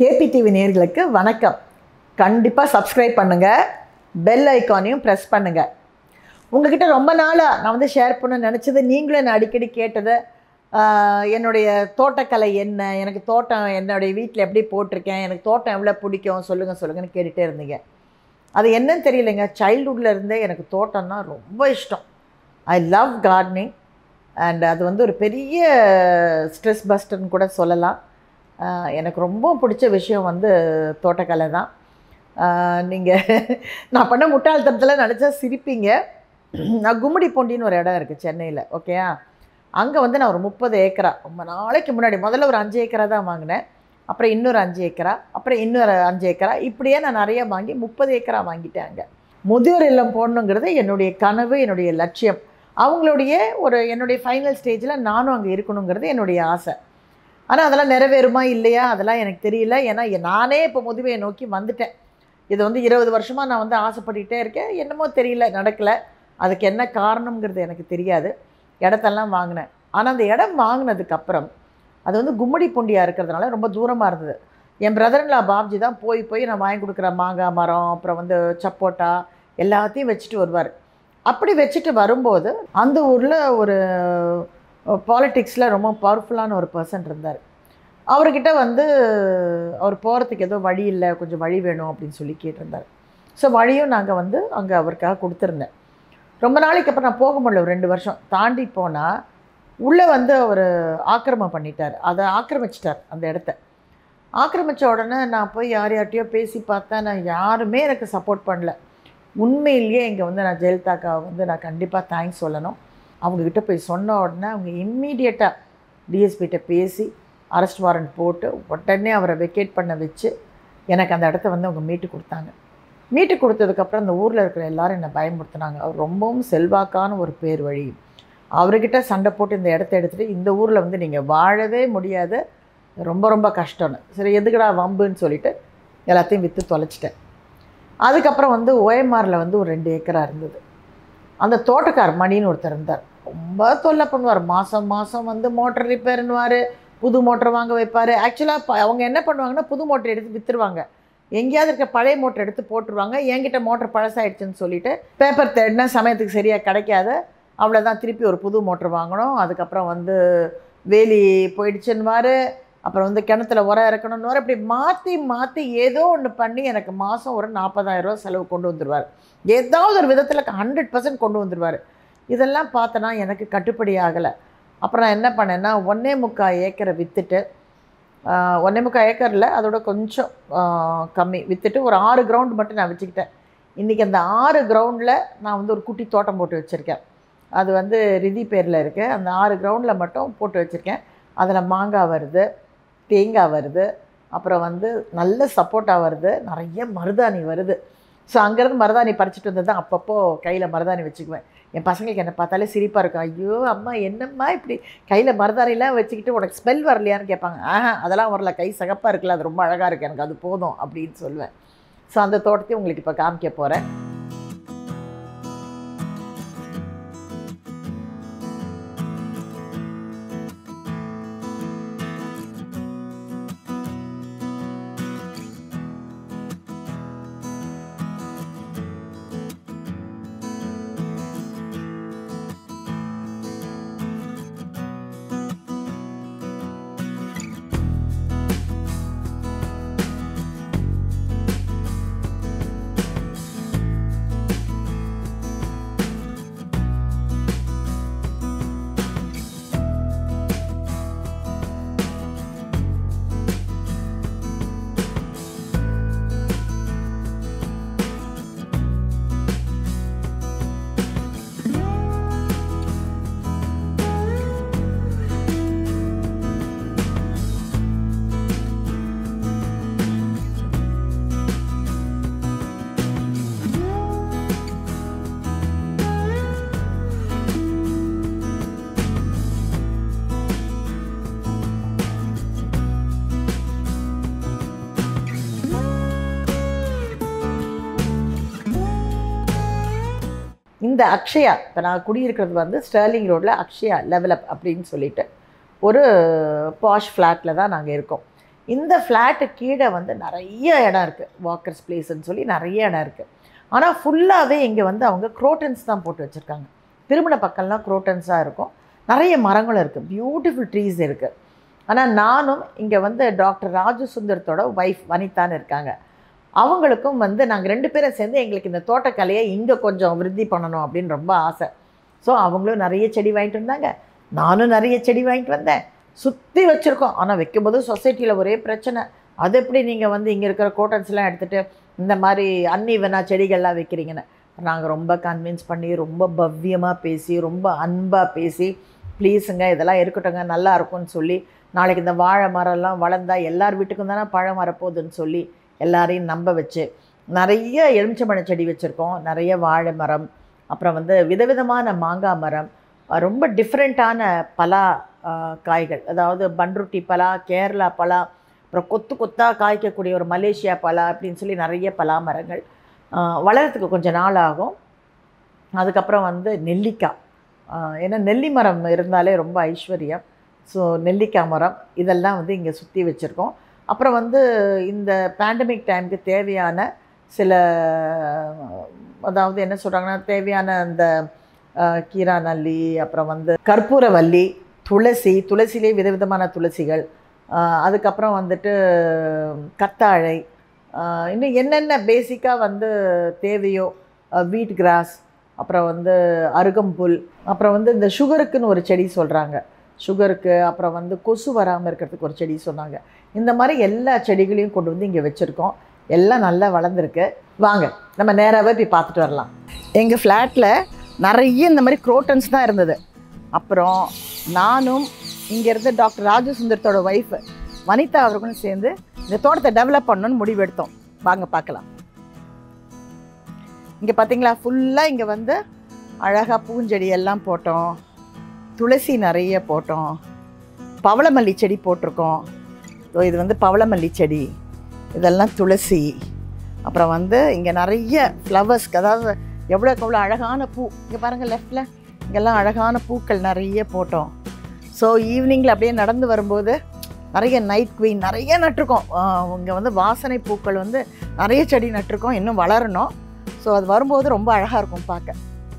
KP TV நேர்களுக்கு வணக்கம் கண்டிப்பாக சப்ஸ்கிரைப் பண்ணுங்கள் பெல் ஐக்கானையும் ப்ரெஸ் பண்ணுங்கள் உங்ககிட்ட ரொம்ப நாளாக நான் வந்து ஷேர் பண்ண நினச்சது நீங்களும் என்னை அடிக்கடி கேட்டது ஆஹ், என்னுடைய தோட்டக்கலை என்ன எனக்கு தோட்டம் என்னுடைய வீட்டில் எப்படி போட்டிருக்கேன் எனக்கு தோட்டம் எவ்வளோ பிடிக்கும் சொல்லுங்கள் சொல்லுங்கன்னு கேட்டுகிட்டே இருந்தீங்க அது என்னன்னு தெரியலைங்க சைல்ட்ஹுட்டில் இருந்தே எனக்கு தோட்டம்னா ரொம்ப இஷ்டம் ஐ லவ் கார்டனிங் அண்ட் அது வந்து ஒரு பெரிய ஸ்ட்ரெஸ் பஸ்டர்னு கூட சொல்லலாம் ஆஹ் எனக்கு ரொம்ப பிடிச்ச விஷயம் வந்து தோட்டக்கலை தான் நீங்கள் நான் பண்ண முட்டாள்தனத்தில் நினச்சா சிரிப்பீங்க நான் கும்மிடி பூண்டின்னு ஒரு இடம் இருக்குது சென்னையில் ஓகேயா அங்கே வந்து நான் ஒரு முப்பது ஏக்கரா ரொம்ப நாளைக்கு முன்னாடி முதல்ல ஒரு அஞ்சு ஏக்கரா தான் வாங்கினேன் அப்புறம் இன்னொரு அஞ்சு ஏக்கரா அப்புறம் இன்னொரு அஞ்சு ஏக்கரா இப்படியே நான் நிறைய வாங்கி முப்பது ஏக்கரா வாங்கிட்டேன் அங்கே முதியோர் இல்லம் போடணுங்கிறது என்னுடைய கனவு என்னுடைய லட்சியம் அவங்களுடைய ஒரு என்னுடைய ஃபைனல் ஸ்டேஜில் நானும் அங்கே இருக்கணுங்கிறது என்னுடைய ஆசை ஆனால் அதெல்லாம் நிறைவேறுமா இல்லையா அதெல்லாம் எனக்கு தெரியல ஏன்னா எ- நானே இப்போ முதுமையை நோக்கி வந்துட்டேன் இது வந்து இருபது வருஷமாக நான் வந்து ஆசைப்பட்டுக்கிட்டே இருக்கேன் என்னமோ தெரியல நடக்கலை அதுக்கு என்ன காரணம்ங்கிறது எனக்கு தெரியாது இடத்தெல்லாம் வாங்கினேன் ஆனால் அந்த இடம் வாங்கினதுக்கப்புறம் அது வந்து கும்மிடி பூண்டியாக இருக்கிறதுனால ரொம்ப தூரமாக இருந்தது என் பிரதர்லா பாப்ஜி தான் போய் போய் நான் வாங்கி கொடுக்குற மாங்காய் மரம் அப்புறம் வந்து சப்போட்டா எல்லாத்தையும் வச்சுட்டு வருவார் அப்படி வச்சுட்டு வரும்போது அந்த ஊரில் ஒரு பாலிட்டிக்ஸில் ரொம்ப பவர்ஃபுல்லான ஒரு பர்சன் இருந்தார் அவர்கிட்ட வந்து அவர் போகிறதுக்கு ஏதோ வழி இல்லை கொஞ்சம் வழி வேணும் அப்படின்னு சொல்லி கேட்டிருந்தார் ஸோ வழியும் நாங்கள் வந்து அங்கே அவருக்காக கொடுத்துருந்தேன் ரொம்ப நாளைக்கு அப்புறம் நான் போக முடியல ஒரு ரெண்டு வருஷம் தாண்டி போனால் உள்ளே வந்து அவர் ஆக்கிரமம் பண்ணிட்டார் அதை ஆக்கிரமிச்சிட்டார் அந்த இடத்த ஆக்கிரமித்த உடனே நான் போய் யார் யார்கிட்டயோ பேசி பார்த்தேன் நான் யாருமே எனக்கு சப்போர்ட் பண்ணல உண்மையிலேயே இங்கே வந்து நான் ஜெயலலிதாக்கா வந்து நான் கண்டிப்பாக தேங்க்ஸ் சொல்லணும் அவங்கக்கிட்ட போய் சொன்ன உடனே அவங்க இம்மீடியட்டாக டிஎஸ்பிகிட்ட பேசி அரெஸ்ட் வாரண்ட் போட்டு உடனே அவரை வெக்கேட் பண்ண வச்சு எனக்கு அந்த இடத்த வந்து அவங்க மீட்டு கொடுத்தாங்க மீட்டு கொடுத்ததுக்கப்புறம் அந்த ஊரில் இருக்கிற எல்லாரும் என்னை பயமுறுத்துனாங்க அவர் ரொம்பவும் செல்வாக்கான ஒரு பேர் வழி அவர்கிட்ட சண்டை போட்டு இந்த இடத்த எடுத்துகிட்டு இந்த ஊரில் வந்து நீங்கள் வாழவே முடியாது ரொம்ப ரொம்ப கஷ்டம்னு சரி எதுக்குடா வம்புன்னு சொல்லிட்டு எல்லாத்தையும் விற்று தொலைச்சிட்டேன் அதுக்கப்புறம் வந்து ஓஎம்ஆரில் வந்து ஒரு ரெண்டு ஏக்கரா இருந்தது அந்த தோட்டக்கார் மணின்னு ஒருத்தர் இருந்தார் ரொம்ப தொல்லை பண்ணுவார் மாதம் மாதம் வந்து மோட்டர் ரிப்பேர்னுவார் புது மோட்டர் வாங்க வைப்பார் ஆக்சுவலாக அவங்க என்ன பண்ணுவாங்கன்னா புது மோட்டர் எடுத்து விற்றுருவாங்க எங்கேயாவது இருக்க பழைய மோட்டர் எடுத்து போட்டுருவாங்க என்கிட்ட மோட்டர் பழசாயிடுச்சுன்னு சொல்லிட்டு பேப்பர் தேடினா சமயத்துக்கு சரியாக கிடைக்காது அவ்வளோதான் திருப்பி ஒரு புது மோட்டர் வாங்கணும் அதுக்கப்புறம் வந்து வேலி போயிடுச்சுன்னுவார் அப்புறம் வந்து கிணத்துல உரம் இறக்கணும்னு இப்படி மாற்றி மாற்றி ஏதோ ஒன்று பண்ணி எனக்கு மாதம் ஒரு 40000 ரூபாய் செலவு கொண்டு வந்துடுவார் ஏதாவது ஒரு விதத்தில் ஹண்ட்ரட் பர்சன்ட் கொண்டு வந்துடுவார் இதெல்லாம் பார்த்தனா எனக்கு கட்டுப்படி ஆகலை அப்புறம் நான் என்ன பண்ணேன்னா ஒன்றே முக்கால் ஏக்கரை விற்றுட்டு ஒன்றே முக்கால் ஏக்கரில் அதோட கொஞ்சம் ஆஹ், கம்மி விற்றுட்டு ஒரு ஆறு கிரவுண்ட் மட்டும் நான் வச்சுக்கிட்டேன் இன்றைக்கி அந்த ஆறு கிரவுண்டில் நான் வந்து ஒரு குட்டி தோட்டம் போட்டு வச்சுருக்கேன் அது வந்து ரிதி பேரில் இருக்குது அந்த ஆறு கிரவுண்டில் மட்டும் போட்டு வச்சுருக்கேன் அதில் மாங்காய் வருது தேங்காய் வருது அப்புறம் வந்து நல்ல சப்போட்டா வருது நிறைய மருதாணி வருது ஸோ அங்கேருந்து மருதாணி பறிச்சுட்டு வந்து தான் அப்பப்போ கையில் மருதாணி வச்சுக்குவேன் என் பசங்களுக்கு என்னை பார்த்தாலே சிரிப்பாக இருக்கும் ஐயோ அம்மா என்னம்மா இப்படி கையில் மருதாணிலாம் வச்சுக்கிட்டு உனக்கு ஸ்மெல் வரலையான்னு கேட்பாங்க ஆஹா அதெல்லாம் வரல கை சகப்பாக இருக்குல்ல அது ரொம்ப அழகாக இருக்குது எனக்கு அது போதும் அப்படின்னு சொல்லுவேன் ஸோ அந்த தோட்டத்தையும் உங்களுக்கு இப்போ காமிக்க போகிறேன் இந்த அக்ஷயா இப்போ நான் குடியிருக்கிறது வந்து ஸ்டர்லிங் ரோட்டில் அக்ஷயா லெவலப் அப்படின்னு சொல்லிட்டு ஒரு பாஷ் ஃப்ளாட்டில் தான் நாங்கள் இருக்கோம் இந்த ஃப்ளாட்டு கீழே வந்து நிறைய இடம் இருக்குது வாக்கர்ஸ் பிளேஸ்ன்னு சொல்லி நிறைய இடம் இருக்குது ஆனால் ஃபுல்லாகவே இங்கே வந்து அவங்க குரோட்டன்ஸ் தான் போட்டு வச்சுருக்காங்க திருமண பக்கம்லாம் குரோட்டன்ஸாக இருக்கும் நிறைய மரங்களும் இருக்குது பியூட்டிஃபுல் ட்ரீஸ் இருக்குது ஆனால் நானும் இங்கே வந்து டாக்டர் ராஜு சுந்தரத்தோட ஒய்ஃப் வனிதான்னு இருக்காங்க அவங்களுக்கும் வந்து நாங்கள் ரெண்டு பேரும் சேர்ந்து எங்களுக்கு இந்த தோட்டக்கலையை இங்கே கொஞ்சம் விருத்தி பண்ணணும் அப்படின்னு ரொம்ப ஆசை ஸோ அவங்களும் நிறைய செடி வாங்கிட்டு வந்தாங்க நானும் நிறைய செடி வாங்கிட்டு வந்தேன் சுற்றி வச்சுருக்கோம் ஆனால் வைக்கும்போது சொசைட்டியில் ஒரே பிரச்சனை அது எப்படி நீங்கள் வந்து இங்கே இருக்கிற கோட்டன்ஸ்லாம் எடுத்துகிட்டு இந்த மாதிரி அன்இவனா செடிகள்லாம் வைக்கிறீங்கன்னு நாங்கள் ரொம்ப கன்வின்ஸ் பண்ணி ரொம்ப பவ்யமாக பேசி ரொம்ப அன்பாக பேசி ப்ளீஸுங்க இதெல்லாம் இருக்கட்டுங்க நல்லா இருக்கும்னு சொல்லி நாளைக்கு இந்த வாழை மரம்லாம் வளர்ந்தா எல்லார் வீட்டுக்கும் தானே பழம் வரப்போகுதுன்னு சொல்லி எல்லாரையும் நம்ப வச்சு நிறைய எலுமிச்சம்பழம் செடி வச்சுருக்கோம் நிறைய வாழை மரம் அப்புறம் வந்து விதவிதமான மாங்காய் மரம் அஹ் ரொம்ப டிஃப்ரெண்ட்டான பலா அஹ், காய்கள் அதாவது பன்ருட்டி பலா கேரளா பலா அப்புறம் கொத்து கொத்தாக காய்க்கக்கூடிய ஒரு மலேசியா பலா அப்படின்னு சொல்லி நிறைய பலா மரங்கள் அஹ், வளர்கிறதுக்கு கொஞ்சம் நாள் ஆகும் அதுக்கப்புறம் வந்து நெல்லிக்காய் அஹ், ஏன்னா நெல்லி மரம் இருந்தாலே ரொம்ப ஐஸ்வர்யம் ஸோ நெல்லிக்காய் மரம் இதெல்லாம் வந்து இங்கே சுற்றி வச்சுருக்கோம் அப்புறம் வந்து இந்த பேண்டமிக் டைமுக்கு தேவையான சில அதாவது என்ன சொல்கிறாங்கன்னா தேவையான அந்த அஹ், கீரா நல்லி அப்புறம் வந்து கற்பூரவல்லி துளசி துளசிலே விதவிதமான துளசிகள் அஹ், அதுக்கப்புறம் வந்துட்டு கத்தாழை அஹ், இன்னும் என்னென்ன பேசிக்காக வந்து தேவையோ வீட் கிராஸ் அப்புறம் வந்து அருகம்புல் அப்புறம் வந்து இந்த சுகருக்குன்னு ஒரு செடி சொல்கிறாங்க சுகருக்கு அப்புறம் வந்து கொசு வராமல் இருக்கிறதுக்கு ஒரு செடி சொன்னாங்க இந்த மாதிரி எல்லா செடிகளையும் கொண்டு வந்து இங்கே வச்சுருக்கோம் எல்லாம் நல்லா வளர்ந்துருக்கு வாங்க நம்ம நேராகவே போய் பார்த்துட்டு வரலாம் எங்கள் ஃப்ளாட்டில் நிறைய இந்த மாதிரி குரோட்டன்ஸ் தான் இருந்தது அப்புறம் நானும் இங்கேருந்து டாக்டர் ராஜசுந்தரத்தோட ஒய்ஃப் வனிதா அவர்களும் சேர்ந்து இந்த தோட்டத்தை டெவலப் பண்ணணும்னு முடிவெடுத்தோம் வாங்க பார்க்கலாம் இங்கே பார்த்தீங்களா ஃபுல்லாக இங்கே வந்து அழகாக பூஞ்செடி எல்லாம் போட்டோம் துளசி நிறைய போட்டோம் பவளமல்லி செடி போட்டிருக்கோம் ஸோ இது வந்து பவளமல்லி செடி இதெல்லாம் துளசி அப்புறம் வந்து இங்கே நிறைய ஃப்ளவர்ஸ்க்கு அதாவது எவ்வளோக்கு எவ்வளோ அழகான பூ இங்கே பாருங்கள் லெஃப்டில் இங்கெல்லாம் அழகான பூக்கள் நிறைய போட்டோம் ஸோ ஈவினிங்கில் அப்படியே நடந்து வரும்போது நிறைய நைட் குவீன் நிறைய நட்டிருக்கோம் இங்கே வந்து வாசனை பூக்கள் வந்து நிறைய செடி நட்டிருக்கோம் இன்னும் வளரணும் ஸோ அது வரும்போது ரொம்ப அழகாக இருக்கும் பார்க்க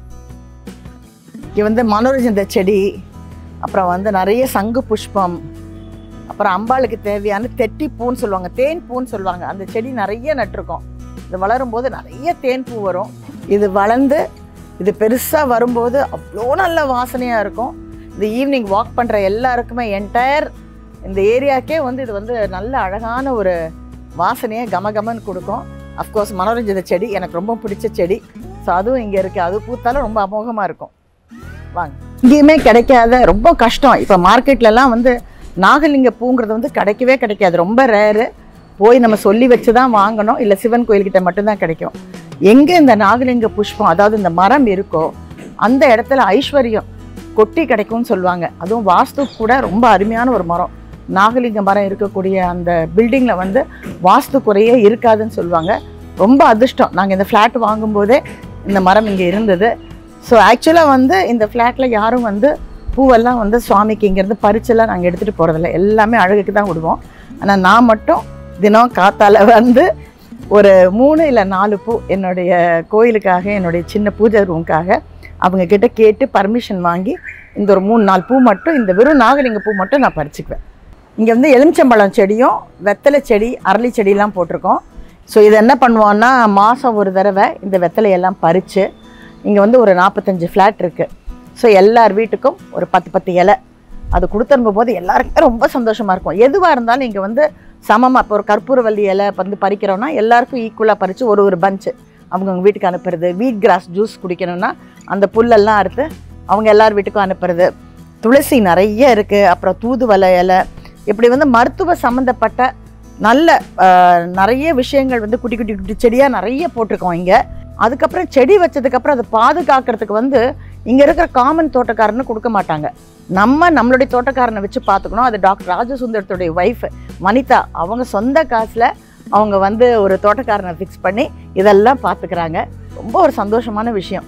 இங்கே வந்து மனோரஞ்சந்த செடி அப்புறம் வந்து நிறைய சங்கு புஷ்பம் அப்புறம் அம்பாளுக்கு தேவையான தெட்டி பூன்னு சொல்லுவாங்க தேன் பூன்னு சொல்லுவாங்க அந்த செடி நிறைய நட்டிருக்கோம் இது வளரும் போது நிறைய தேன் பூ வரும் இது வளர்ந்து இது பெருசாக வரும்போது அவ்வளோ நல்ல வாசனையாக இருக்கும் இந்த ஈவினிங் வாக் பண்ணுற எல்லாருக்குமே என்டையர் இந்த ஏரியாக்கே வந்து இது வந்து நல்ல அழகான ஒரு வாசனையை கமகமன்னு கொடுக்கும் அஃப்கோர்ஸ் மனோரஞ்சித செடி எனக்கு ரொம்ப பிடிச்ச செடி ஸோ அதுவும் இங்கே இருக்குது அது பூத்தாலும் ரொம்ப அமோகமாக இருக்கும் வாங்க இங்கேயுமே கிடைக்காத ரொம்ப கஷ்டம் இப்போ மார்க்கெட்லலாம் வந்து நாகலிங்க பூங்கிறது வந்து கிடைக்கவே கிடைக்காது ரொம்ப ரேரு போய் நம்ம சொல்லி வச்சு தான் வாங்கணும் இல்லை சிவன் கோயில்கிட்ட மட்டும்தான் கிடைக்கும் எங்கே இந்த நாகலிங்க புஷ்பம் அதாவது இந்த மரம் இருக்கோ அந்த இடத்துல ஐஸ்வர்யம் கொட்டி கிடைக்கும்னு சொல்லுவாங்க அதுவும் வாஸ்து கூட ரொம்ப அருமையான ஒரு மரம் நாகலிங்க மரம் இருக்கக்கூடிய அந்த பில்டிங்கில் வந்து வாஸ்து குறையே இருக்காதுன்னு சொல்லுவாங்க ரொம்ப அதிர்ஷ்டம் நாங்கள் இந்த ஃப்ளாட் வாங்கும்போதே இந்த மரம் இங்கே இருந்தது ஸோ ஆக்சுவலாக வந்து இந்த ஃப்ளாட்டில் யாரும் வந்து பூவெல்லாம் வந்து சுவாமிக்கு இங்கேருந்து பறிச்செல்லாம் நாங்கள் எடுத்துகிட்டு போகிறதில்ல எல்லாமே அழகுக்கு தான் விடுவோம் ஆனால் நான் மட்டும் தினம் காத்தால வந்து ஒரு மூணு இல்லை நாலு பூ என்னுடைய கோயிலுக்காக என்னுடைய சின்ன பூஜை ரூமுக்காக அவங்க கிட்ட கேட்டு பர்மிஷன் வாங்கி இந்த ஒரு மூணு நாலு பூ மட்டும் இந்த வெறும் நாகலிங்க பூ மட்டும் நான் பறிச்சுக்குவேன் இங்கே வந்து எலுமிச்சம்பழம் செடியும் வெத்தலை செடி அரளி செடியெல்லாம் போட்டிருக்கோம் ஸோ இது என்ன பண்ணுவோன்னா மாதம் ஒரு தடவை இந்த வெத்தலையெல்லாம் பறித்து இங்கே வந்து ஒரு நாற்பத்தஞ்சு ஃப்ளாட் இருக்குது ஸோ எல்லார் வீட்டுக்கும் ஒரு பத்து பத்து இலை அது கொடுத்தனுப்பும் போது எல்லாருக்குமே ரொம்ப சந்தோஷமாக இருக்கும் எதுவாக இருந்தாலும் இங்கே வந்து சமமாக இப்போ ஒரு கற்பூரவல்லி இலை வந்து பறிக்கிறோன்னா எல்லாருக்கும் ஈக்குவலாக பறித்து ஒரு ஒரு பஞ்சு அவங்கவுங்க வீட்டுக்கு அனுப்புறது வீட் கிராஸ் ஜூஸ் குடிக்கணும்னா அந்த புல்லெல்லாம் அறுத்து அவங்க எல்லார் வீட்டுக்கும் அனுப்புறது துளசி நிறைய இருக்குது அப்புறம் தூதுவளை இலை இப்படி வந்து மருத்துவ சம்மந்தப்பட்ட நல்ல ஆஹ், நிறைய விஷயங்கள் வந்து குட்டி குட்டி குட்டி செடியாக நிறைய போட்டிருக்கோம் இங்கே அதுக்கப்புறம் செடி வச்சதுக்கப்புறம் அதை பாதுகாக்கிறதுக்கு வந்து இங்கே இருக்கிற காமன் தோட்டக்காரன்னு கொடுக்க மாட்டாங்க நம்ம நம்மளுடைய தோட்டக்காரனை வச்சு பார்த்துக்கணும் அது டாக்டர் ராஜசுந்தரத்துடைய ஒய்ஃப் வனிதா அவங்க சொந்த காசில் அவங்க வந்து ஒரு தோட்டக்காரனை ஃபிக்ஸ் பண்ணி இதெல்லாம் பார்த்துக்கிறாங்க ரொம்ப ஒரு சந்தோஷமான விஷயம்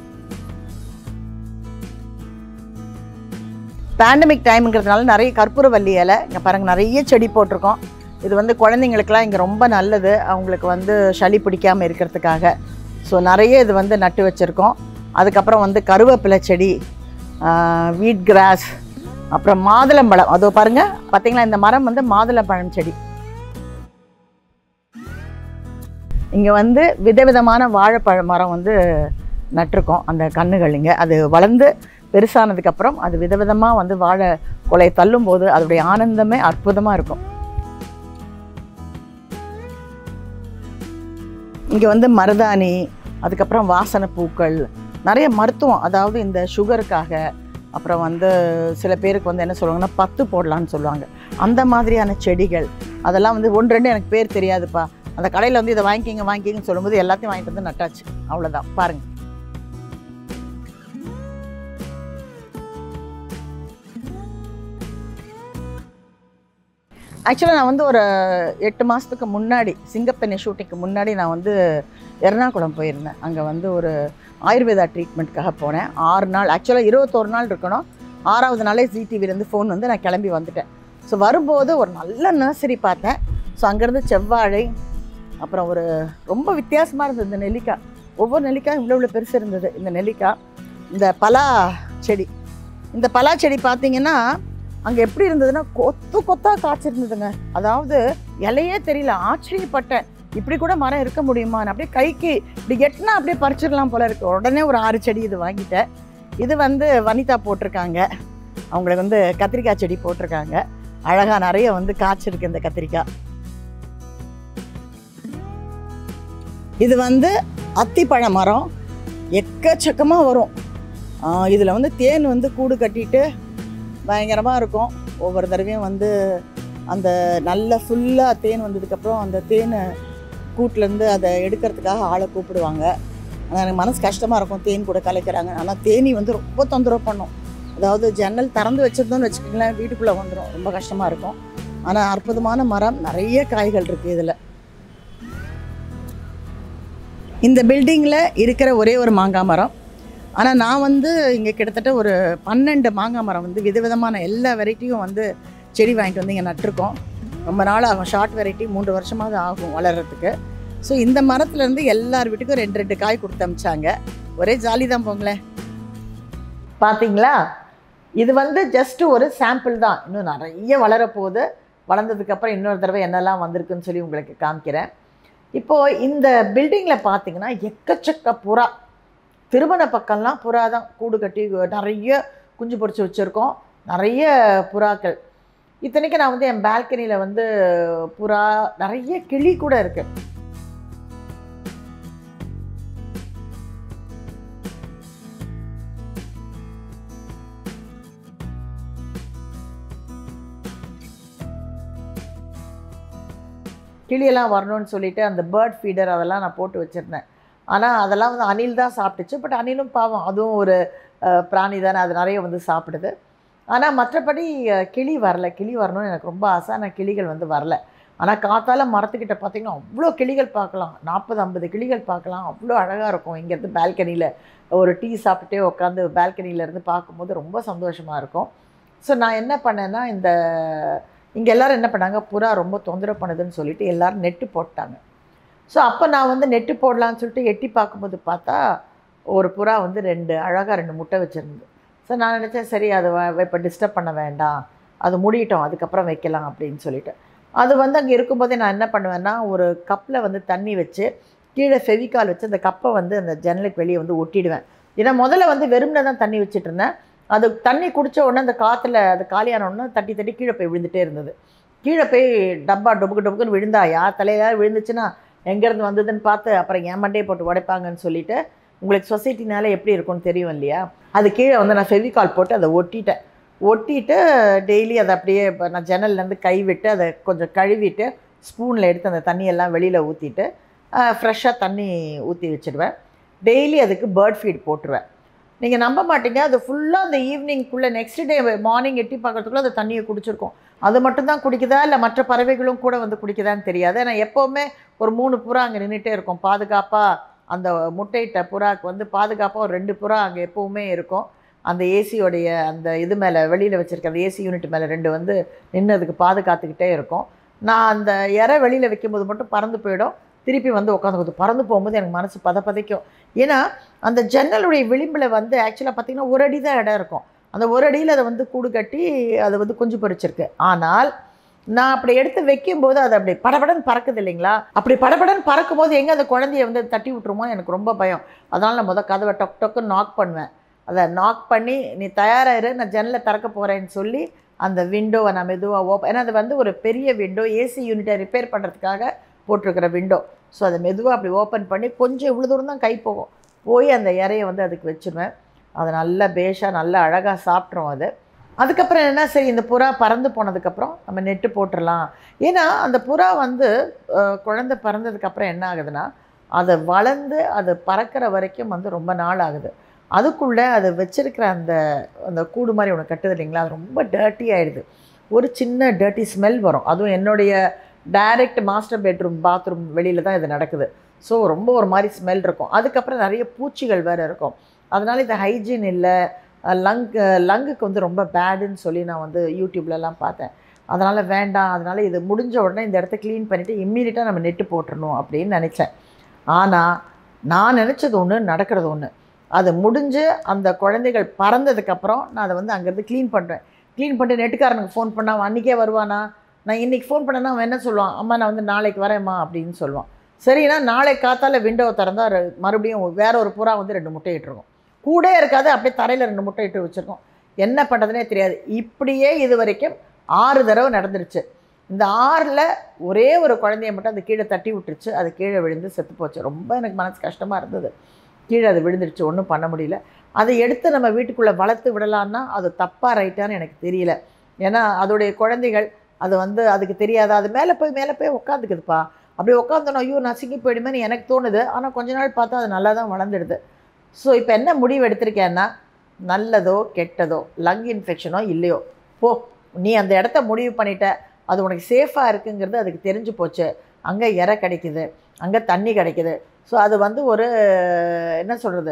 பேண்டமிக் டைம்ங்கிறதுனால நிறைய கற்பூரவல்லி இலை இங்கே பாருங்கள் நிறைய செடி போட்டிருக்கோம் இது வந்து குழந்தைங்களுக்கெல்லாம் இங்கே ரொம்ப நல்லது அவங்களுக்கு வந்து சளி பிடிக்காமல் இருக்கிறதுக்காக ஸோ நிறைய இது வந்து நட்டு வச்சுருக்கோம் அதுக்கப்புறம் வந்து கருவேப்பிலை செடி வீட் கிராஸ் அப்புறம் மாதுளம்பழம் அதோ பாருங்கள் பார்த்தீங்களா இந்த மரம் வந்து மாதுளம்பழம் செடி இங்கே வந்து விதவிதமான வாழைப்பழ மரம் வந்து நட்டிருக்கோம் அந்த கன்றுகள் இங்கே அது வளர்ந்து பெருசானதுக்கப்புறம் அது விதவிதமாக வந்து வாழை கொலை தள்ளும்போது அதோடைய ஆனந்தமே அற்புதமாக இருக்கும் இங்கே வந்து மருதாணி அதுக்கப்புறம் வாசனை பூக்கள் நிறைய மருத்துவம் அதாவது இந்த சுகருக்காக அப்புறம் வந்து சில பேருக்கு வந்து என்ன சொல்லுவாங்கன்னா பத்து போடலான்னு சொல்லுவாங்க அந்த மாதிரியான செடிகள் அதெல்லாம் வந்து ஒன்று ரெண்டு எனக்கு பேர் தெரியாதுப்பா அந்த கடையில் வந்து இதை வாங்கிக்கிங்க வாங்கிக்கிங்கன்னு சொல்லும்போது எல்லாத்தையும் வாங்கிட்டு வந்து நட்டாச்சு அவ்வளோதான் பாருங்கள் ஆக்சுவலாக நான் வந்து ஒரு எட்டு மாதத்துக்கு முன்னாடி சிங்கப்பெண்ணை ஷூட்டிங்க்கு முன்னாடி நான் வந்து எர்ணாகுளம் போயிருந்தேன் அங்கே வந்து ஒரு ஆயுர்வேதா ட்ரீட்மெண்ட்காக போனேன் ஆறு நாள் ஆக்சுவலாக இருபத்தோரு நாள் இருக்கணும் ஆறாவது நாளே ஜிடிவிலேருந்து ஃபோன் வந்து நான் கிளம்பி வந்துட்டேன் ஸோ வரும்போது ஒரு நல்ல நர்சரி பார்த்தேன் ஸோ அங்கேருந்து செவ்வாழை அப்புறம் ஒரு ரொம்ப வித்தியாசமாக இருந்தது இந்த நெல்லிக்காய் ஒவ்வொரு நெல்லிக்காயும் இவ்வளோ இவ்வளோ பெருசு இருந்தது இந்த நெல்லிக்காய் இந்த பலா செடி இந்த பலா செடி பார்த்தீங்கன்னா அங்கே எப்படி இருந்ததுன்னா கொத்து கொத்தாக காய்ச்சிருந்ததுங்க அதாவது இலையே தெரியல ஆச்சரியப்பட்டேன் இப்படி கூட மரம் இருக்க முடியுமா நான் அப்படியே கைக்கு இப்படி எட்டினா அப்படியே பறிச்சிடலாம் போல இருக்கு உடனே ஒரு ஆறு செடி இது வாங்கிட்டேன் இது வந்து வனிதா போட்டிருக்காங்க அவங்களுக்கு வந்து கத்திரிக்காய் செடி போட்டிருக்காங்க அழகாக நிறைய வந்து காய்ச்சிருக்கு இந்த கத்திரிக்காய் இது வந்து அத்திப்பழ மரம் எக்கச்சக்கமாக வரும் இதில் வந்து தேன் வந்து கூடு கட்டிட்டு பயங்கரமாக இருக்கும் ஒவ்வொரு தடவையும் வந்து அந்த நல்ல ஃபுல்லாக தேன் வந்ததுக்கப்புறம் அந்த தேனை கூட்டிலேருந்து அதை எடுக்கிறதுக்காக ஆளை கூப்பிடுவாங்க ஆனால் எனக்கு மனசு கஷ்டமாக இருக்கும் தேன் கூட கலைக்கிறாங்க ஆனால் தேனி வந்து ரொம்ப தொந்தரவு பண்ணும் அதாவது ஜன்னல் திறந்து வச்சிருந்தோம்னு வச்சுக்கோங்களேன் வீட்டுக்குள்ளே வந்துடும் ரொம்ப கஷ்டமாக இருக்கும் ஆனால் அற்புதமான மரம் நிறைய காய்கள் இருக்குது இதில் இந்த பில்டிங்கில் இருக்கிற ஒரே ஒரு மாங்காய் மரம் ஆனால் நான் வந்து இங்கே கிட்டத்தட்ட ஒரு பன்னெண்டு மாங்காய் மரம் வந்து விதவிதமான எல்லா வெரைட்டியும் வந்து செடி வாங்கிட்டு வந்து இங்கே நட்டிருக்கோம் ரொம்ப நாள் ஆகும் ஷார்ட் வெரைட்டி மூன்று வருஷமாவது ஆகும் வளர்கிறதுக்கு ஸோ இந்த மரத்துலேருந்து எல்லார் வீட்டுக்கும் ரெண்டு ரெண்டு காய் கொடுத்து அமிச்சாங்க ஒரே ஜாலி தான் போங்களேன் பார்த்தீங்களா இது வந்து ஜஸ்ட் ஒரு சாம்பிள் தான் இன்னும் நிறைய வளரப்போகுது வளர்ந்ததுக்கப்புறம் இன்னொரு தடவை என்னெல்லாம் வந்திருக்குன்னு சொல்லி உங்களுக்கு காமிக்கிறேன் இப்போது இந்த பில்டிங்கில் பார்த்தீங்கன்னா எக்கச்சக்க புறா திருமண பக்கம்லாம் புறா தான் கூடு கட்டி நிறைய குஞ்சு பொறிச்சு வச்சுருக்கோம் நிறைய புறாக்கள் இத்தனைக்கு நான் வந்து என் பால்கனியில் வந்து புறா நிறைய கிளி கூட இருக்குது கிளியெல்லாம் வரணும்னு சொல்லிட்டு அந்த பேர்ட் ஃபீடர் அதெல்லாம் நான் போட்டு வச்சுருந்தேன் ஆனால் அதெல்லாம் வந்து அணில் தான் சாப்பிட்டுச்சு பட் அணிலும் பாவம் அதுவும் ஒரு அஹ், பிராணி தானே அது நிறைய வந்து சாப்பிடுது ஆனால் மற்றபடி அஹ், கிளி வரல கிளி வரணும்னு எனக்கு ரொம்ப ஆசை ஆனால் கிளிகள் வந்து வரல ஆனால் காத்தால மரத்துக்கிட்ட பார்த்தீங்கன்னா அவ்வளோ கிளிகள் பார்க்கலாம் நாற்பது ஐம்பது கிளிகள் பார்க்கலாம் அவ்வளோ அழகாக இருக்கும் இங்கேருந்து பால்கனியில் ஒரு டீ சாப்பிட்டுட்டே உட்காந்து பால்கனியிலேருந்து பார்க்கும்போது ரொம்ப சந்தோஷமாக இருக்கும் ஸோ நான் என்ன பண்ணேன்னா இந்த இங்கே எல்லாரும் என்ன பண்ணாங்க புறா ரொம்ப தொந்தரவு பண்ணுதுன்னு சொல்லிட்டு எல்லாரும் நெட்டு போட்டாங்க ஸோ அப்போ நான் வந்து நெட்டு போடலான்னு சொல்லிட்டு எட்டி பார்க்கும்போது பார்த்தா ஒரு புறா வந்து ரெண்டு அழகாக ரெண்டு முட்டை வச்சுருந்தது ஸோ நான் நினச்சேன் சரி அதை இப்போ டிஸ்டர்ப் பண்ண வேண்டாம் அது முடியட்டும் அதுக்கப்புறம் வைக்கலாம் அப்படின்னு சொல்லிட்டு அது வந்து அங்கே இருக்கும்போதே நான் என்ன பண்ணுவேன்னா ஒரு கப்பில் வந்து தண்ணி வச்சு கீழே ஃபெவிகால் வச்சு அந்த கப்பை வந்து அந்த ஜன்னலுக்கு வெளியே வந்து ஒட்டிடுவேன் ஏன்னா முதல்ல வந்து வெறும்னே தான் தண்ணி வச்சுட்டு இருந்தேன் அது தண்ணி குடிச்ச உடனே அந்த காற்றுல அது காலியான உடனே தட்டி தட்டி கீழே போய் விழுந்துட்டே இருந்தது கீழே போய் டப்பா டொபுக்கு டொபுக்குன்னு விழுந்தா யார் தலையில விழுந்துச்சுன்னா எங்கேருந்து வந்ததுன்னு பார்த்து அப்புறம் என் மண்டையை போட்டு உடைப்பாங்கன்னு சொல்லிட்டு உங்களுக்கு சொசைட்டினால எப்படி இருக்கும்னு தெரியும் இல்லையா அது கீழே வந்து நான் ஃபெவிகால் போட்டு அதை ஒட்டிட்டேன் ஒட்டிட்டு டெய்லி அதை அப்படியே இப்போ நான் ஜன்னல்லேருந்து கை விட்டு அதை கொஞ்சம் கழுவிட்டு ஸ்பூனில் எடுத்து அந்த தண்ணியெல்லாம் வெளியில் ஊற்றிட்டு ஃப்ரெஷ்ஷாக தண்ணி ஊற்றி வச்சுடுவேன் டெய்லி அதுக்கு பேர்ட் ஃபீட் போட்டுருவேன் நீங்கள் நம்ப மாட்டீங்க அது ஃபுல்லாக அந்த ஈவினிங்குள்ளே நெக்ஸ்ட் டே மார்னிங் எட்டி பார்க்கறதுக்குள்ள அந்த தண்ணியை குடிச்சிருக்கும் அது மட்டும்தான் குடிக்குதா இல்லை மற்ற பறவைகளும் கூட வந்து குடிக்குதான்னு தெரியாது ஆனால் எப்போவுமே ஒரு மூணு புறா அங்கே நின்றுட்டே இருக்கும் பாதுகாப்பாக அந்த முட்டையிட்ட புறாக்கு வந்து பாதுகாப்பாக ஒரு ரெண்டு புறா அங்கே எப்போவுமே இருக்கும் அந்த ஏசியோடைய அந்த இது மேலே வெளியில் வச்சுருக்க அந்த ஏசி யூனிட் மேலே ரெண்டு வந்து நின்று அதுக்கு பாதுகாத்துக்கிட்டே இருக்கும் நான் அந்த இறை வெளியில் வைக்கும்போது மட்டும் பறந்து போயிடும் திருப்பி வந்து உட்காந்து பறந்து போகும்போது எனக்கு மனசு பத பதைக்கும் ஏன்னா அந்த ஜன்னலுடைய விளிம்பில் வந்து ஆக்சுவலாக பார்த்தீங்கன்னா ஒரு அடி தான் இடம் இருக்கும் அந்த ஒரு அடியில் அதை வந்து கூடு கட்டி அதை வந்து குஞ்சு பொரிச்சிருக்கு ஆனால் நான் அப்படி எடுத்து வைக்கும்போது அது அப்படி படபடன்னு பறக்குது இல்லைங்களா அப்படி படபடன்னு பறக்கும்போது எங்கே அந்த குழந்தைய வந்து தட்டி விட்டுருமோ எனக்கு ரொம்ப பயம் அதனால் நான் முத கதவை டொக் டொக்குன்னு நாக் பண்ணுவேன் அதை நாக் பண்ணி நீ தயாராகிரு நான் ஜன்னலை திறக்க போகிறேன்னு சொல்லி அந்த விண்டோவை நான் மெதுவாக ஓப்பன் ஏன்னா அது வந்து ஒரு பெரிய விண்டோ ஏசி யூனிட்டை ரிப்பேர் பண்ணுறதுக்காக போட்டிருக்கிற விண்டோ ஸோ அதை மெதுவாக அப்படி ஓப்பன் பண்ணி கொஞ்சம் இவ்வளோ தூரம் தான் கை போகும் போய் அந்த இறையை வந்து அதுக்கு வச்சுருவேன் அது நல்லா பேஷாக நல்லா அழகாக சாப்பிட்ரும் அது அதுக்கப்புறம் என்ன சரி இந்த புறா பறந்து போனதுக்கப்புறம் நம்ம நெட்டு போட்டுடலாம் ஏன்னா அந்த புறா வந்து அஹ், குழந்தை பிறந்ததுக்கப்புறம் என்ன ஆகுதுன்னா அதை வளர்ந்து அது பறக்கிற வரைக்கும் வந்து ரொம்ப நாள் ஆகுது அதுக்குள்ளே அது வச்சிருக்கிற அந்த அந்த கூடு மாதிரி ஒன்று கட்டுது இல்லைங்களா அது ரொம்ப டர்ட்டி ஆயிடுது ஒரு சின்ன டர்ட்டி ஸ்மெல் வரும் அதுவும் என்னுடைய டைரக்ட் மாஸ்டர் பெட்ரூம் பாத்ரூம் வெளியில் தான் இது நடக்குது ஸோ ரொம்ப ஒரு மாதிரி ஸ்மெல் இருக்கும் அதுக்கப்புறம் நிறைய பூச்சிகள் வேறு இருக்கும் அதனால் இது ஹைஜீன் இல்லை லங் லங்குக்கு வந்து ரொம்ப பேடுன்னு சொல்லி நான் வந்து யூடியூப்லலாம் பார்த்தேன் அதனால் வேண்டாம் அதனால் இது முடிஞ்ச உடனே இந்த இடத்த க்ளீன் பண்ணிவிட்டு இம்மீடியட்டாக நம்ம நெட்டு போட்டுறணும் அப்படின்னு நினச்சேன் ஆனால் நான் நினச்சது ஒன்று நடக்கிறது ஒன்று அது முடிஞ்சு அந்த குழந்தைகள் பறந்ததுக்கப்புறம் நான் அதை வந்து அங்கேருந்து க்ளீன் பண்ணுறேன் க்ளீன் பண்ணிட்டு நெட்டுக்காரனுக்கு ஃபோன் பண்ணால் அவன் அன்றைக்கே வருவானா நான் இன்றைக்கி ஃபோன் பண்ணேன்னா அவன் என்ன சொல்லுவான் அம்மா நான் வந்து நாளைக்கு வரேம்மா அப்படின்னு சொல்லுவான் சரினா நாளைக்கு காத்தால விண்டோவை திறந்தா ரெ- மறுபடியும் வேற ஒரு புறா வந்து ரெண்டு முட்டை இட்டுருக்கும் கூட இருக்காது அப்படியே தரையில் ரெண்டு முட்டை இட்டு வச்சுருக்கோம் என்ன பண்ணுறதுனே தெரியாது இப்படியே இது வரைக்கும் ஆறு தடவை நடந்துருச்சு இந்த ஆறில் ஒரே ஒரு குழந்தைய மட்டும் அது கீழே தட்டி விட்டுருச்சு அது கீழே விழுந்து செத்து போச்சு ரொம்ப எனக்கு மனசு கஷ்டமாக இருந்தது கீழே அது விழுந்துருச்சு ஒன்றும் பண்ண முடியல அதை எடுத்து நம்ம வீட்டுக்குள்ளே வளர்த்து விடலான்னா அது தப்பாக ரைட்டான்னு எனக்கு தெரியல ஏன்னா அதோடைய குழந்தைகள் அது வந்து அதுக்கு தெரியாதா அது மேலே போய் மேலே போய் உட்காந்துக்குதுப்பா அப்படி உட்காந்தோன்னா ஐயோ நசுங்கி போயிடுமேன்னு எனக்கு தோணுது ஆனால் கொஞ்ச நாள் பார்த்தா அது நல்லா தான் வளர்ந்துடுது ஸோ இப்போ என்ன முடிவு எடுத்திருக்கேன்னா நல்லதோ கெட்டதோ லங் இன்ஃபெக்ஷனோ இல்லையோ போ நீ அந்த இடத்த முடிவு பண்ணிட்ட அது உனக்கு சேஃபாக இருக்குங்கிறது அதுக்கு தெரிஞ்சு போச்சு அங்கே இறை கிடைக்குது அங்கே தண்ணி கிடைக்குது ஸோ அது வந்து ஒரு என்ன சொல்கிறது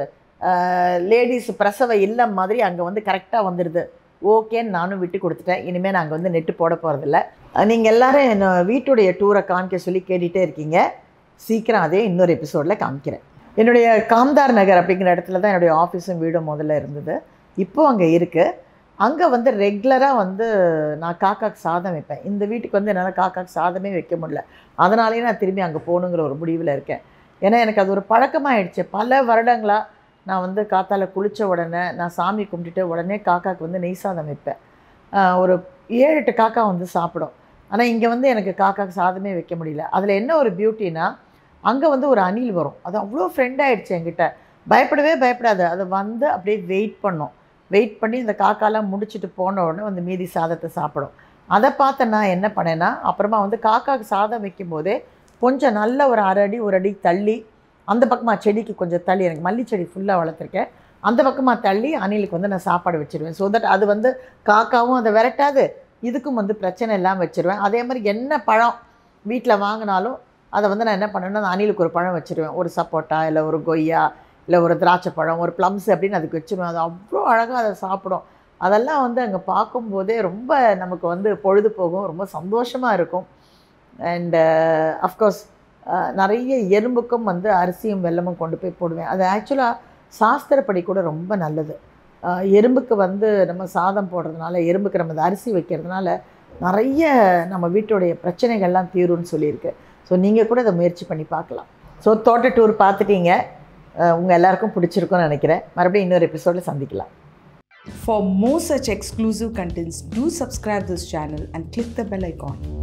லேடிஸ் பிரசவ இல்லம் மாதிரி அங்கே வந்து கரெக்டாக வந்துடுது ஓகேன்னு நானும் விட்டு கொடுத்துட்டேன் இனிமேல் நாங்கள் வந்து நெட்டு போட போகிறதில்ல நீங்கள் எல்லாரும் என்ன வீட்டுடைய டூரை காமிக்க சொல்லி கேட்டுகிட்டே இருக்கீங்க சீக்கிரம் அதே இன்னொரு எபிசோடில் காமிக்கிறேன் என்னுடைய காம்தார் நகர் அப்படிங்கிற இடத்துல தான் என்னுடைய ஆஃபீஸும் வீடும் முதல்ல இருந்தது இப்போ அங்கே இருக்குது அங்கே வந்து ரெகுலராக வந்து நான் காக்காக்கு சாதம் வைப்பேன் இந்த வீட்டுக்கு வந்து என்னால் காக்காக்கு சாதமே வைக்க முடியல அதனாலேயே நான் திரும்பி அங்கே போகணுங்கிற ஒரு முடிவில் இருக்கேன் ஏன்னா எனக்கு அது ஒரு பழக்கமாயிடுச்சு பல வருடங்களாக நான் வந்து காத்தால குளித்த உடனே நான் சாமி கும்பிட்டுட்டு உடனே காக்காக்கு வந்து நெய் சாதம் வைப்பேன் ஆஹ் ஒரு ஏழு எட்டு காக்கா வந்து சாப்பிடும் ஆனால் இங்கே வந்து எனக்கு காக்காக்கு சாதமே வைக்க முடியல அதில் என்ன ஒரு பியூட்டினா அங்கே வந்து ஒரு அணில் வரும் அது அவ்வளோ ஃப்ரெண்ட் ஆயிடுச்சு என்கிட்ட பயப்படவே பயப்படாது அது வந்து அப்படியே வெயிட் பண்ணும் வெயிட் பண்ணி இந்த காக்காலாம் முடிச்சுட்டு போன உடனே வந்து மீதி சாதத்தை சாப்பிடும் அதை பார்த்து நான் என்ன பண்ணேன்னா அப்புறமா வந்து காக்காக்கு சாதம் வைக்கும்போதே கொஞ்சம் நல்ல ஒரு அரை அடி ஒரு அடி தள்ளி அந்த பக்கமாக செடிக்கு கொஞ்சம் தள்ளி எனக்கு மல்லி செடி ஃபுல்லாக வளர்த்துருக்கேன் அந்த பக்கமாக தள்ளி அணிலுக்கு வந்து நான் சாப்பாடு வச்சிருவேன் ஸோ தட் அது வந்து காக்காவும் அதை விரட்டாது இதுக்கும் வந்து பிரச்சனை இல்லாமல் வச்சிருவேன் அதே மாதிரி என்ன பழம் வீட்டில் வாங்கினாலும் அதை வந்து நான் என்ன பண்ணுவேன்னா அந்த அணிலுக்கு ஒரு பழம் வச்சிருவேன் ஒரு சப்போட்டா இல்லை ஒரு கொய்யா இல்லை ஒரு திராட்சை பழம் ஒரு ப்ளம்ஸ் அப்படின்னு அதுக்கு வச்சிருவேன் அது அவ்வளோ அழகாக அதை சாப்பிடும் அதெல்லாம் வந்து அங்கே பார்க்கும்போதே ரொம்ப நமக்கு வந்து பொழுது போகும் ரொம்ப சந்தோஷமாக இருக்கும் அண்டு அஃப்கோர்ஸ் நிறைய எறும்புக்கும் வந்து அரிசியும் வெல்லமும் கொண்டு போய் போடுவேன் அது ஆக்சுவலாக சாஸ்திரப்படி கூட ரொம்ப நல்லது அஹ் எறும்புக்கு வந்து நம்ம சாதம் போடுறதுனால எறும்புக்கு நம்ம இந்த அரிசி வைக்கிறதுனால நிறைய நம்ம வீட்டுடைய பிரச்சனைகள்லாம் தீரும்னு சொல்லியிருக்கு ஸோ நீங்கள் கூட இதை முயற்சி பண்ணி பார்க்கலாம் ஸோ தோட்ட டூர் பார்த்துட்டீங்க உங்கள் எல்லாருக்கும் பிடிச்சிருக்கும்னு நினைக்கிறேன் மறுபடியும் இன்னொரு எபிசோடில் சந்திக்கலாம் For more such exclusive contents, do subscribe this channel and click the bell icon.